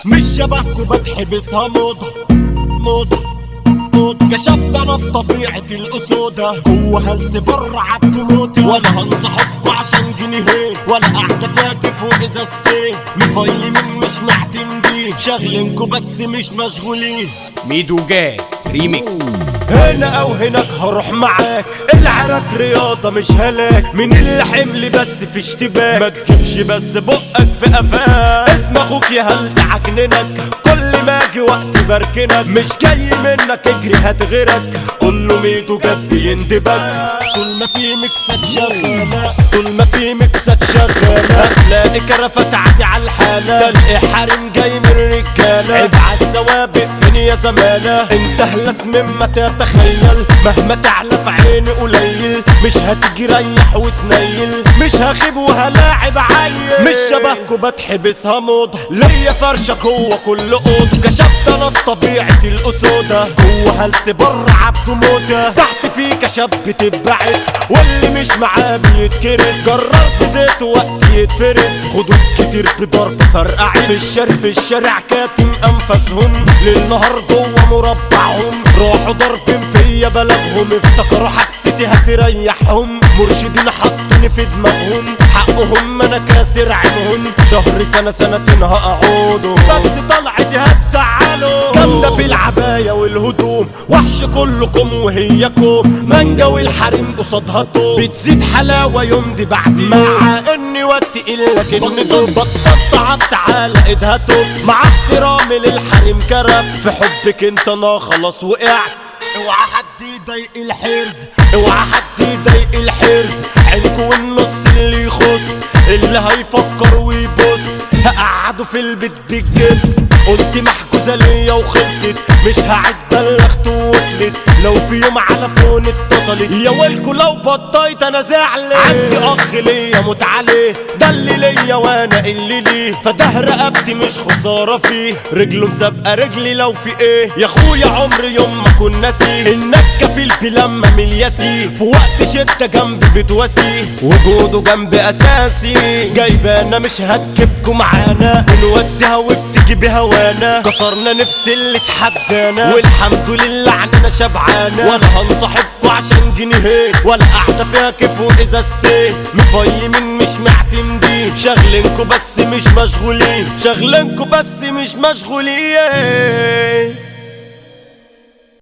مش شبهكوا بتحبسها موضة موضة موضة كشفت انا في طبيعة الاسودة جوه هلس بره عبد موتة ولا هنصحبكوا عشان جنيهين ولا قاعدة فاكف وازازتين مفيمين مش معتمدين شاغلينكوا بس مش مشغولين ميدو جاي ريميكس هنا او هناك هروح معاك العراك رياضة مش هلاك من الحمل بس في اشتباك ما تجيبش بس بقك في قفاك اسم اخوك يا هلز عجننك كل ما اجي وقت بركنك مش جاي منك اجري هتغيرك قول له ميدو جاب بيندبك طول ما في مكسك شغالة طول ما في مكسك شغالة هتلاقي كرفة تعدي على الحالة تلقي حريم جاي من رجالة عيب على السوابق فين يا زمالة انت هلس مما تتخيل مهما تعلى في عيني قليل مش هتجي ريح وتنيل مش هخيب وهلاعب عيل مش شبهكوا بتحبسها موضة ليا فرشة جوه كل اوضة كشفت انا في طبيعة الاسودة جوه هلس بره عبده موتة تحت فيك شاب تبعت واللي مش معاه بيتكرت جربت زيت وقت يتفرد خدود كتير بضرب فرقعت في الشارع في الشارع كاتم انفاسهم للنهار جوه مربعهم راحوا ضرب فيا بلغهم افتكروا حبستي هتريحهم مرشدين حطني في دماغهم حقهم انا كاسر عينهم شهر سنة سنتين هقعدوا بس طلعتي هتزعلوا جامدة في العباية والهدوم وحش كلكم وهيكم مانجا والحريم قصادها توم بتزيد حلاوة يوم دي بعد مع اني وقت لك اني دوب بطلت عبت على ايدها توب مع احترامي للحريم كرف في حبك انت انا خلاص وقعت اوعى حد يضايق الحرز اوعى حد يضايق الحرز عينكوا والنص اللي يخص اللي هيفكر ويبص هقعده في البيت بالجبس قلت محجوزة ليا وخلصت مش هعد بلغت ووصلت لو في يوم على فون اتصلت يا ويلكوا لو بطيت انا زعلت عندي اخ ليا موت عليه ده اللي ليا وانا اللي ليه فده رقبتي مش خسارة فيه رجله مسابقة رجلي لو في ايه يا اخويا عمري يوم ما كنا ناسيه انك كفيل بلما من الياسي في وقت شدة جنبي بتواسيه وجوده جنبي اساسي جايبانا مش هتجيبكوا معانا بنوديها وبتيجي بهوانا كسرنا نفس اللي اتحدانا والحمد لله عننا شبعانة ولا هنصاحبكوا عشان جنيهين ولا قاعدة فيها كيف وازازتين مفيمين مش معتمدين شاغلينكوا بس مش مشغولين شاغلينكوا بس مش مشغولين